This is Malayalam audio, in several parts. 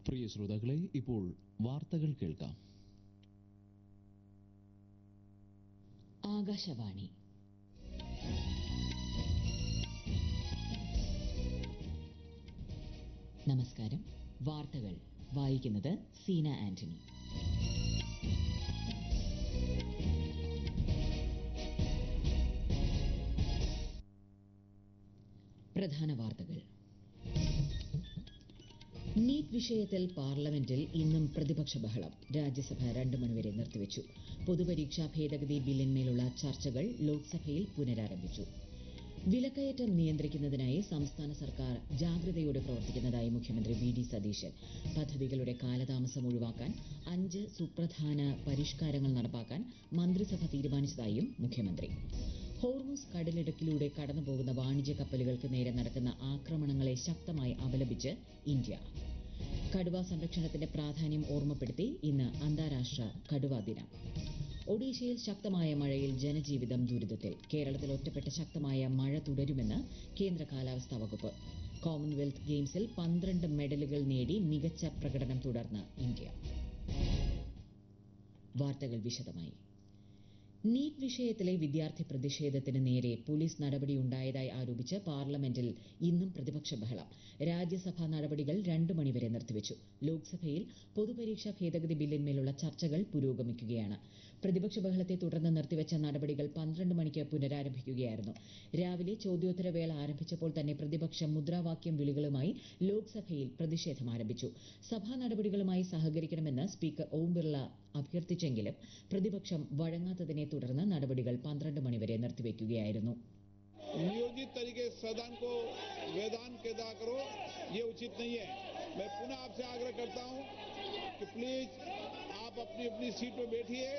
പ്രിയ ശ്രോതാക്കളെ ഇപ്പോൾ വാർത്തകൾ കേൾക്കാം ആകാശവാണി നമസ്കാരം വാർത്തകൾ വായിക്കുന്നത് സീന ആന്റണി പ്രധാന വാർത്തകൾ നീറ്റ് വിഷയത്തിൽ പാർലമെന്റിൽ ഇന്നും പ്രതിപക്ഷ ബഹളം രാജ്യസഭ രണ്ടു മണിവരെ നിർത്തിവെച്ചു പൊതുപരീക്ഷാ ഭേദഗതി ബില്ലിന്മേലുള്ള ചർച്ചകൾ ലോക്സഭയിൽ പുനരാരംഭിച്ചു വിലക്കയറ്റം നിയന്ത്രിക്കുന്നതിനായി സംസ്ഥാന സർക്കാർ ജാഗ്രതയോടെ പ്രവർത്തിക്കുന്നതായി മുഖ്യമന്ത്രി വി ഡി സതീശൻ പദ്ധതികളുടെ കാലതാമസം ഒഴിവാക്കാൻ അഞ്ച് സുപ്രധാന പരിഷ്കാരങ്ങൾ നടപ്പാക്കാൻ മന്ത്രിസഭ തീരുമാനിച്ചതായും മുഖ്യമന്ത്രി ഹോർമുസ് കടലിടുക്കിലൂടെ കടന്നുപോകുന്ന വാണിജ്യ കപ്പലുകൾക്ക് നേരെ നടക്കുന്ന ആക്രമണങ്ങളെ ശക്തമായി അപലപിച്ച് ഇന്ത്യ കടുവ സംരക്ഷണത്തിന്റെ പ്രാധാന്യം ഓർമ്മപ്പെടുത്തി ഇന്ന് അന്താരാഷ്ട്ര കടുവ ദിനം ഒഡീഷയിൽ ശക്തമായ മഴയിൽ ജനജീവിതം ദുരിതത്തിൽ കേരളത്തിൽ ഒറ്റപ്പെട്ട ശക്തമായ മഴ തുടരുമെന്ന് കേന്ദ്ര കാലാവസ്ഥാ വകുപ്പ് കോമൺവെൽത്ത് ഗെയിംസിൽ പന്ത്രണ്ട് മെഡലുകൾ നേടി മികച്ച പ്രകടനം തുടർന്ന് ഇന്ത്യ വാർത്തകൾ വിശദമായി നീറ്റ് വിഷയത്തിലെ വിദ്യാർത്ഥി പ്രതിഷേധത്തിന് നേരെ പോലീസ് നടപടിയുണ്ടായതായി ആരോപിച്ച് പാർലമെന്റിൽ ഇന്നും പ്രതിപക്ഷ ബഹളം രാജ്യസഭാ നടപടികൾ രണ്ടു മണിവരെ നിർത്തിവെച്ചു ലോക്സഭയിൽ പൊതുപരീക്ഷാ ഭേദഗതി ബില്ലിന്മേലുള്ള ചർച്ചകൾ പുരോഗമിക്കുകയാണ് പ്രതിപക്ഷ ബഹളത്തെ തുടർന്ന് നിർത്തിവെച്ച നടപടികൾ പന്ത്രണ്ട് മണിക്ക് പുനരാരംഭിക്കുകയായിരുന്നു രാവിലെ ചോദ്യോത്തരവേള ആരംഭിച്ചപ്പോൾ തന്നെ പ്രതിപക്ഷം മുദ്രാവാക്യം വിളികളുമായി ലോക്സഭയിൽ പ്രതിഷേധം ആരംഭിച്ചു സഭാ നടപടികളുമായി സഹകരിക്കണമെന്ന് സ്പീക്കർ ഓം ബിർള അഭ്യർത്ഥിച്ചെങ്കിലും പ്രതിപക്ഷം വഴങ്ങാത്തതിനെ തുടർന്ന് നടപടികൾ പന്ത്രണ്ട് മണിവരെ നിർത്തിവെക്കുകയായിരുന്നു नियोजित तरीके से सदन को वेदांत के अदा करो ये उचित नहीं है मैं पुनः आपसे आग्रह करता हूं कि प्लीज आप अपनी अपनी सीट पर बैठिए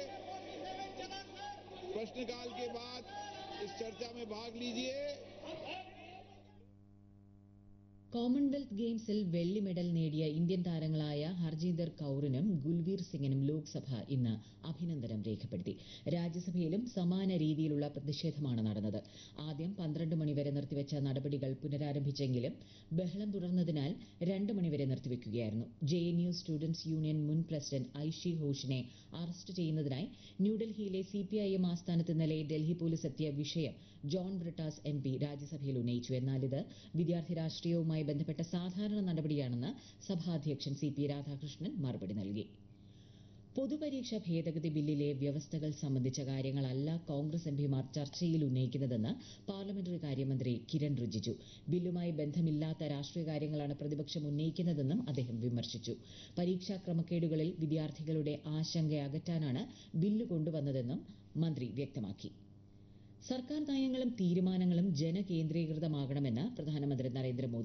प्रश्नकाल के बाद इस चर्चा में भाग लीजिए കോമൺവെൽത്ത് ഗെയിംസിൽ വെള്ളി മെഡൽ നേടിയ ഇന്ത്യൻ താരങ്ങളായ ഹർജീന്ദർ കൌറിനും ഗുൽവീർ സിംഗിനും ലോക്സഭ ഇന്ന് അഭിനന്ദനം രേഖപ്പെടുത്തി രാജ്യസഭയിലും സമാന രീതിയിലുള്ള പ്രതിഷേധമാണ് നടന്നത് ആദ്യം പന്ത്രണ്ട് മണിവരെ നിർത്തിവെച്ച നടപടികൾ പുനരാരംഭിച്ചെങ്കിലും ബഹളം തുടർന്നതിനാൽ രണ്ട് മണിവരെ നിർത്തിവെക്കുകയായിരുന്നു J N U students union മുൻ പ്രസിഡന്റ് ഐഷി ഘോഷിനെ അറസ്റ്റ് ചെയ്യുന്നതിനായി ന്യൂഡൽഹിയിലെ സി പി ഐ എം ആസ്ഥാനത്ത് ഇന്നലെ ഡൽഹി പോലീസ് എത്തിയ വിഷയം ജോൺ ബ്രിട്ടാസ് എം പി രാജ്യസഭയിൽ ഉന്നയിച്ചു എന്നാൽ ഇത് വിദ്യാർത്ഥി രാഷ്ട്രീയവുമായി ബന്ധപ്പെട്ട സാധാരണ നടപടിയാണെന്ന് സഭാധ്യക്ഷൻ സി പി രാധാകൃഷ്ണൻ മറുപടി നൽകി പൊതുപരീക്ഷാ ഭേദഗതി ബില്ലിലെ വ്യവസ്ഥകൾ സംബന്ധിച്ച കാര്യങ്ങളല്ല കോൺഗ്രസ് എംപിമാർ ചർച്ചയിൽ ഉന്നയിക്കുന്നതെന്ന് പാർലമെന്ററി കാര്യമന്ത്രി കിരൺ റിജിജു ബില്ലുമായി ബന്ധമില്ലാത്ത രാഷ്ട്രീയ കാര്യങ്ങളാണ് പ്രതിപക്ഷം ഉന്നയിക്കുന്നതെന്നും അദ്ദേഹം വിമർശിച്ചു പരീക്ഷാ ക്രമക്കേടുകളിൽ വിദ്യാർത്ഥികളുടെ ആശങ്ക അകറ്റാനാണ് ബില്ല് കൊണ്ടുവന്നതെന്നും മന്ത്രി വ്യക്തമാക്കി സർക്കാർ നയങ്ങളും തീരുമാനങ്ങളും ജനകേന്ദ്രീകൃതമാകണമെന്ന് പ്രധാനമന്ത്രി നരേന്ദ്രമോദി